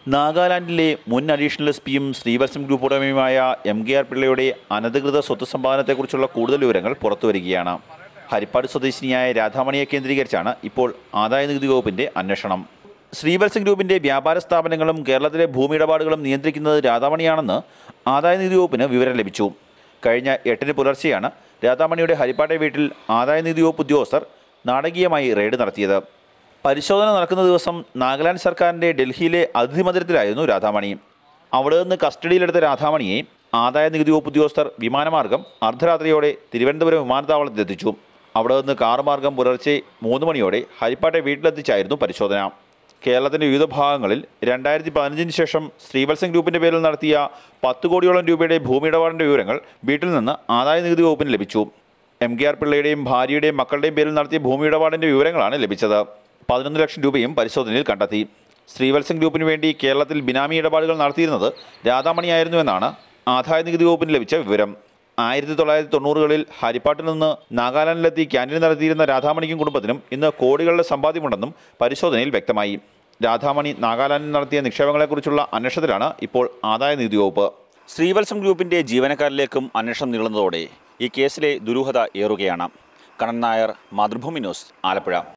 നാഗാലാൻഡിലെ മുൻ additional S പിയും ശ്രീവത്സം ഗ്രൂപ്പ് ഉടമയുമായ എം കെ ആർ പിള്ളയുടെ അനധികൃത സ്വത്ത് സമ്പാദനത്തെക്കുറിച്ചുള്ള കൂടുതൽ വിവരങ്ങൾ പുറത്തുവരികയാണ് ഹരിപ്പാട് സ്വദേശിനിയായ രാധാമണിയെ കേന്ദ്രീകരിച്ചാണ് ഇപ്പോൾ ആദായനികുതി വകുപ്പിന്റെ അന്വേഷണം ശ്രീവത്സം ഗ്രൂപ്പിന്റെ വ്യാപാര സ്ഥാപനങ്ങളും കേരളത്തിലെ ഭൂമി ഇടപാടുകളും നിയന്ത്രിക്കുന്നത് രാധാമണിയാണെന്ന് ആദായനികുതി വകുപ്പിന് വിവരം ലഭിച്ചു കഴിഞ്ഞ എട്ടിന് പുലർച്ചെയാണ് രാധാമണിയുടെ ഹരിപ്പാട്ടെ വീട്ടിൽ ആദായനികുതി വകുപ്പ് ഉദ്യോഗസ്ഥർ നാടകീയമായി റെയ്ഡ് നടത്തിയത് പരിശോധന നടക്കുന്ന ദിവസം നാഗാലാൻഡ് സർക്കാരിൻ്റെ ഡൽഹിയിലെ അതിഥി മന്ദിരത്തിലായിരുന്നു രാധാമണി അവിടെ നിന്ന് കസ്റ്റഡിയിലെടുത്ത രാധാമണിയെ ആദായ നികുതി വകുപ്പ് ഉദ്യോഗസ്ഥർ വിമാനമാർഗം അർദ്ധരാത്രിയോടെ തിരുവനന്തപുരം വിമാനത്താവളത്തിലെത്തിച്ചു അവിടെ നിന്ന് കാർ മാർഗം പുലർച്ചെ മൂന്ന് മണിയോടെ ഹരിപ്പാട്ടെ വീട്ടിലെത്തിച്ചായിരുന്നു പരിശോധന കേരളത്തിൻ്റെ വിവിധ ഭാഗങ്ങളിൽ രണ്ടായിരത്തി പതിനഞ്ചിന് ശേഷം ശ്രീവത്സം ഗ്രൂപ്പിൻ്റെ പേരിൽ നടത്തിയ പത്ത് കോടിയോളം രൂപയുടെ ഭൂമി ഇടപാടിൻ്റെ വിവരങ്ങൾ വീട്ടിൽ നിന്ന് ആദായ നികുതി വകുപ്പിന് ലഭിച്ചു എം കെ ആർ പിള്ളയുടെയും ഭാര്യയുടെയും മക്കളുടെയും പേരിൽ നടത്തിയ ഭൂമി ഇടപാടിൻ്റെ വിവരങ്ങളാണ് ലഭിച്ചത് പതിനൊന്ന് ലക്ഷം രൂപയും പരിശോധനയിൽ കണ്ടെത്തി ശ്രീവത്സം ഗ്രൂപ്പിന് വേണ്ടി കേരളത്തിൽ ബിനാമി ഇടപാടുകൾ നടത്തിയിരുന്നത് രാധാമണിയായിരുന്നുവെന്നാണ് ആദായ നികുതി വകുപ്പിന് ലഭിച്ച വിവരം ആയിരത്തി തൊള്ളായിരത്തി തൊണ്ണൂറുകളിൽ ഹരിപ്പാട്ടിൽ നിന്ന് നാഗാലാൻഡിലെത്തി ക്യാൻറ്റീൻ നടത്തിയിരുന്ന രാധാമണിക്കും കുടുംബത്തിനും ഇന്ന് കോടികളുടെ സമ്പാദ്യമുണ്ടെന്നും പരിശോധനയിൽ വ്യക്തമായി രാധാമണി നാഗാലാൻഡിൽ നടത്തിയ നിക്ഷേപങ്ങളെക്കുറിച്ചുള്ള അന്വേഷണത്തിലാണ് ഇപ്പോൾ ആദായ നികുതി വകുപ്പ് ശ്രീവത്സം ഗ്രൂപ്പിന്റെ ജീവനക്കാരിലേക്കും അന്വേഷണം നീളുന്നതോടെ ഈ കേസിലെ ദുരൂഹത ഏറുകയാണ് കണ്ണൻ നായർ മാതൃഭൂമി ന്യൂസ് ആലപ്പുഴ